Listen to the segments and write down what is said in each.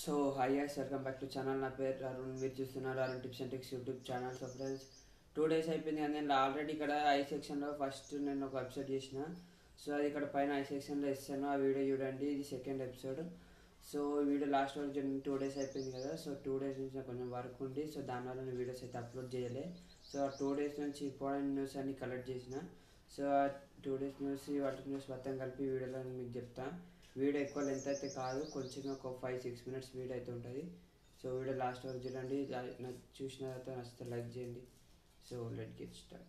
so hi guys welcome back to channel నా పేరు అరుణ్ మీరు చూస్తున్నారు Arun tips and tricks YouTube channel so friends two days అయిపోయింది కానీ నేను ఆల్రెడీ ఇక్కడ ఐ సెక్షన్లో ఫస్ట్ నేను ఒక ఎపిసోడ్ చేసిన సో అది ఇక్కడ పైన ఐ సెక్షన్లో ఇస్తాను ఆ వీడియో చూడండి ఇది సెకండ్ ఎపిసోడ్ సో ఈ వీడియో లాస్ట్ వరకు చూడండి టూ డేస్ అయిపోయింది కదా సో టూ డేస్ నుంచి నాకు కొంచెం వర్క్ ఉంది సో దానివల్ల నేను వీడియోస్ అయితే అప్లోడ్ చేయలే సో ఆ టూ డేస్ నుంచి ఇంపార్టెంట్ న్యూస్ అన్ని కలెక్ట్ చేసిన సో ఆ టూ డేస్ న్యూస్ వాటి న్యూస్ మొత్తం కలిపి వీడియోలో నేను మీకు చెప్తా వీడియో ఎక్కువ లెంత్ అయితే కాదు కొంచెం ఒక ఫైవ్ సిక్స్ మినిట్స్ వీడియో అయితే ఉంటుంది సో వీడియో లాస్ట్ వరకు చూడండి లా- నాకు చూసిన తర్వాత నచ్చితే లైక్ చేయండి so let get start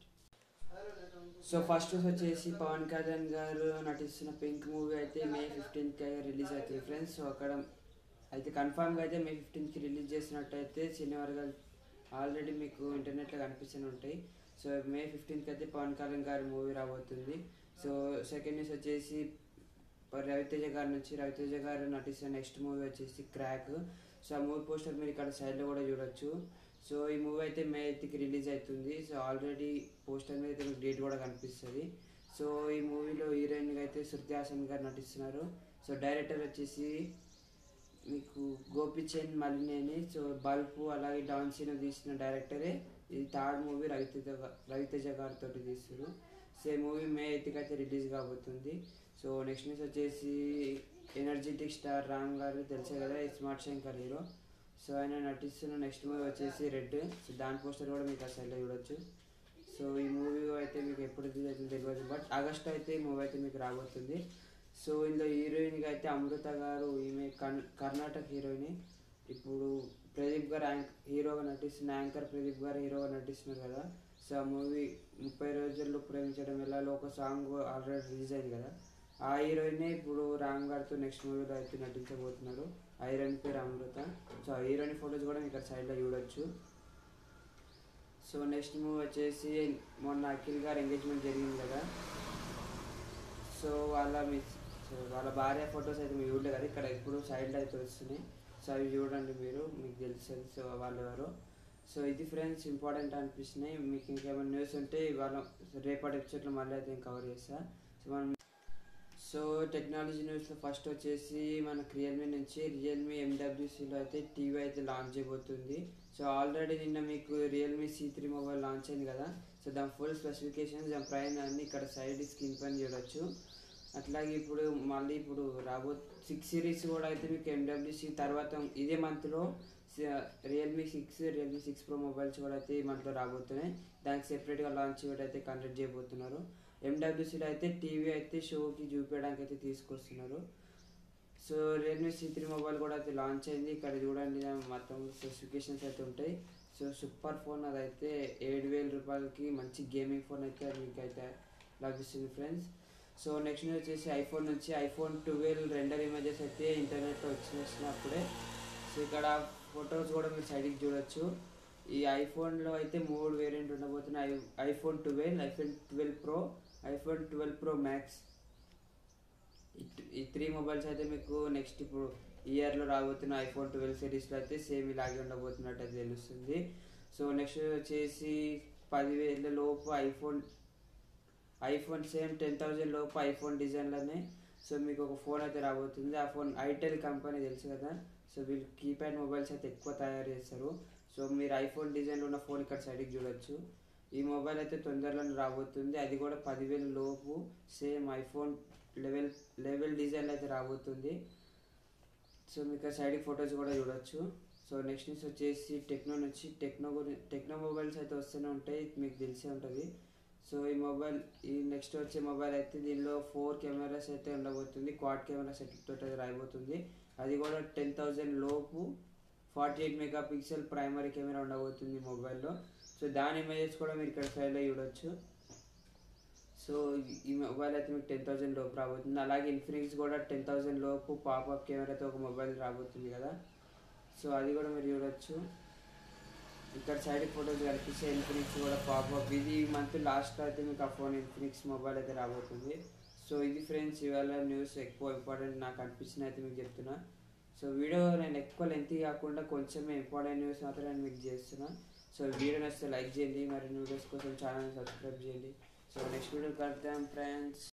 so first వచ్చేసి పవన్ కళ్యాణ్ గారు నటిస్తున్న పింక్ మూవీ అయితే మే ఫిఫ్టీన్త్కి రిలీజ్ అవుతుంది ఫ్రెండ్స్ సో అక్కడ అయితే కన్ఫామ్గా అయితే మే ఫిఫ్టీన్త్కి రిలీజ్ చేసినట్టయితే సినిమా ఆల్రెడీ మీకు ఇంటర్నెట్లో కనిపిస్తూనే ఉంటాయి సో మే ఫిఫ్టీన్త్కి అయితే పవన్ కళ్యాణ్ గారి మూవీ రాబోతుంది సో సెకండ్ న్యూస్ వచ్చేసి ప- రవితేజ గారి నుంచి రవితేజ గారు నటిస్తున్న నెక్స్ట్ మూవీ వచ్చేసి క్రాక్ సో ఆ మూవీ పోస్టర్ మీరు ఇక్కడ సైడ్లో కూడా చూడొచ్చు సో ఈ మూవీ అయితే మే ఎయిత్కి రిలీజ్ అవుతుంది సో ఆల్రెడీ పోస్టర్ మీద అయితే మీకు డేట్ కూడా కనిపిస్తుంది సో ఈ మూవీలో హీరోయిన్గా అయితే శృతి హాసన్ గారు నటిస్తున్నారు సో డైరెక్టర్ వచ్చేసి మీకు గోపిచంద్ మలినేని సో బల్పు అలాగే డాన్ సీన్ తీసిన డైరెక్టరే ఇది థర్డ్ మూవీ రవితేజ గా- రవితేజ గారితో తీస్తారు సో ఈ మూవీ మే ఎయిత్కి అయితే రిలీజ్ కాబోతుంది సో నెక్స్ట్ న్యూస్ వచ్చేసి ఎనర్జెటిక్ స్టార్ రామ్ గారు తెలుసే కదా ఈ స్మార్ట్ శంకర్ హీరో సో ఆయన నటిస్తున్న నెక్స్ట్ మూవీ వచ్చేసి రెడ్ సో దాని పోస్టర్ కూడా మీకు ఆ సైడ్లో చూడొచ్చు సో ఈ మూవీ అయితే మీకు ఎప్పుడు రిలీజ్ అవుతుందో తెలియదు బట్ ఆగస్ట్ అయితే ఈ మూవీ అయితే మీకు రాబోతుంది సో ఇందులో హీరోయిన్గా అయితే అమృత గారు ఈమె కన్ కర్ణాటక హీరోయిన్ ఇప్పుడు ప్రదీప్ గారు యాంక్ హీరోగా నటిస్తున్న యాంకర్ ప్రదీప్ గారు హీరోగా నటిస్తున్నారు కదా సో ఆ మూవీ ముప్పై రోజుల్లో ప్రేమించడం ఎలాలో ఒక సాంగ్ ఆల్రెడీ రిలీజ్ అయింది కదా ఆ హీరోయినే ఇప్పుడు రామ్ గారితో నెక్స్ట్ మూవీలో అయితే నటించబోతున్నారు ఆ హీరోయిన్ పేరు అమృత సో ఆ హీరోయిన్ ఫొటోస్ కూడా మీకు ఇక్కడ సైడ్లో చూడొచ్చు సో నెక్స్ట్ మూవీ వచ్చేసి మొన్న అఖిల్ గారు ఎంగేజ్మెంట్ జరిగింది కదా సో వాళ్ళ మిస్ సో వాళ్ళ భార్య ఫొటోస్ అయితే మీరు చూడలేదు కదా ఇక్కడ ఇప్పుడు సైడ్లో అయితే వస్తున్నాయి సో అవి చూడండి మీరు మీకు తెలుస్తుంది సో వాళ్ళు ఎవరు సో ఇది ఫ్రెండ్స్ ఇంపార్టెంట్ అనిపిస్తున్నాయి మీకు ఇంకేమైనా న్యూస్ ఉంటే ఇవాళ రేపటి ఎపిసోడ్లో మళ్ళీ అయితే నేను కవర్ చేస్తా సో మనం సో టెక్నాలజీ న్యూస్లో ఫస్ట్ వచ్చేసి మనకు రియల్మీ నుంచి రియల్మీ ఎండబ్ల్యూసీలో అయితే టీవీ అయితే లాంచ్ చేయబోతుంది సో ఆల్రెడీ నిన్న మీకు Realme C three mobile launch అయింది కదా సో దాని ఫుల్ స్పెసిఫికేషన్స్ దాని ప్రైస్ అన్ని ఇక్కడ సైడ్ స్క్రీన్ పైన చూడొచ్చు అట్లాగే ఇప్పుడు మళ్ళీ ఇప్పుడు రాబో సిక్స్ సిరీస్ కూడా అయితే మీకు ఎండబ్ల్యూసీ తర్వాత ఇదే మంత్లో Realme six Realme six pro mobiles కూడా అయితే ఈ మంత్లో రాబోతున్నాయి దానికి సెపరేట్గా లాంచ్ కూడా అయితే కండక్ట్ చేయబోతున్నారు ఎండబ్ల్యూసీలో అయితే టీవీ అయితే షోకి చూపించడానికి అయితే తీసుకొస్తున్నారు so Realme C three mobile కూడా అయితే లాంచ్ అయింది ఇక్కడ చూడండి దాని మొత్తం స్పెసిఫికేషన్స్ అయితే ఉంటాయి సో సూపర్ ఫోన్ అదైతే ఏడు వేల రూపాయలకి మంచి గేమింగ్ ఫోన్ అయితే అది మీకు అయితే లభిస్తుంది ఫ్రెండ్స్ సో నెక్స్ట్ వచ్చేసి ఐఫోన్ నుంచి ఐఫోన్ ట్వెల్వ్ రెండర్ ఇమేజెస్ అయితే ఇంటర్నెట్లో వచ్చేసినప్పుడే సో ఇక్కడ ఫొటోస్ కూడా మీరు సైడ్కి చూడొచ్చు ఈ ఐఫోన్లో అయితే మూడు వేరియంట్ ఉండబోతున్నాయి I iPhone twelve iPhone twelve pro iPhone twelve pro max ఈ త్రీ మొబైల్స్ అయితే మీకు నెక్స్ట్ ఇప్పుడు ఇయర్లో రాబోతున్న ఐఫోన్ ట్వెల్వ్ సిరీస్లో అయితే సేమ్ ఇలాగే ఉండబోతున్నట్టు అయితే తెలుస్తుంది సో నెక్స్ట్ వచ్చేసి పదివేల లోపు iPhone iPhone same ten thousand లోపు ఐఫోన్ డిజైన్లోనే సో మీకు ఒక ఫోన్ అయితే రాబోతుంది ఆ ఫోన్ ఐటెల్ కంపెనీ తెలుసు కదా సో వీళ్ళు కీప్యాడ్ మొబైల్స్ అయితే ఎక్కువ తయారు చేస్తారు సో మీరు ఐఫోన్ డిజైన్లో ఉన్న ఫోన్ ఇక్కడ సైడ్కి చూడొచ్చు ఈ మొబైల్ అయితే తొందరలోనే రాబోతుంది అది కూడా పదివేల లోపు సేమ్ ఐఫోన్ లెవెల్ లెవెల్ డిజైన్లో అయితే రాబోతుంది సో మీకు సైడ్ ఫొటోస్ కూడా చూడొచ్చు సో నెక్స్ట్ న్యూస్ వచ్చేసి టెక్నో నుంచి టెక్నో గురించి టెక్నో మొబైల్స్ అయితే వస్తూనే ఉంటాయి మీకు తెలిసే ఉంటుంది సో ఈ మొబైల్ ఈ నెక్స్ట్ వచ్చే మొబైల్ అయితే దీనిలో ఫోర్ కెమెరాస్ అయితే ఉండబోతుంది క్వాడ్ కెమెరా సెట్ తోటి అయితే రాయబోతుంది అది కూడా టెన్ థౌజండ్ లోపు forty eight megapixel primary camera ఉండబోతుంది మొబైల్లో సో దాని ఇమేజెస్ కూడా మీరు ఇక్కడ సైడ్లో చూడొచ్చు సో ఈ- ఈ మొబైల్ అయితే మీకు టెన్ థౌసండ్ లోపు రాబోతుంది అలాగే ఇన్ఫినిక్స్ కూడా టెన్ థౌసండ్ లోపు పాపప్ కెమెరాతో ఒక మొబైల్ రాబోతుంది కదా సో అది కూడా మీరు చూడొచ్చు ఇక్కడ సైడ్ ఫొటోస్ కనిపిస్తే ఇన్ఫినిక్స్ కూడా పాపప్ ఇది మంత్ లాస్ట్ అయితే మీకు ఆ ఫోన్ ఇన్ఫినిక్స్ మొబైల్ అయితే రాబోతుంది సో ఇది ఫ్రెండ్స్ ఇవాళ న్యూస్ ఎక్కువ ఇంపార్టెంట్ నాకు అనిపించింది అయితే మీకు చెప్తున్నా సో వీడియో నేను ఎక్కువ లెంత్ కాకుండా కొంచెమే ఇంపార్టెంట్ న్యూస్ మాత్రం నేను మీకు చేస్తున్నా సో వీడియో నచ్చితే లైక్ చేయండి మరి వీడియోస్ కోసం ఛానల్ సబ్స్క్రైబ్ చేయండి సో నెక్స్ట్ వీడియో కలుద్దాం ఫ్రెండ్స్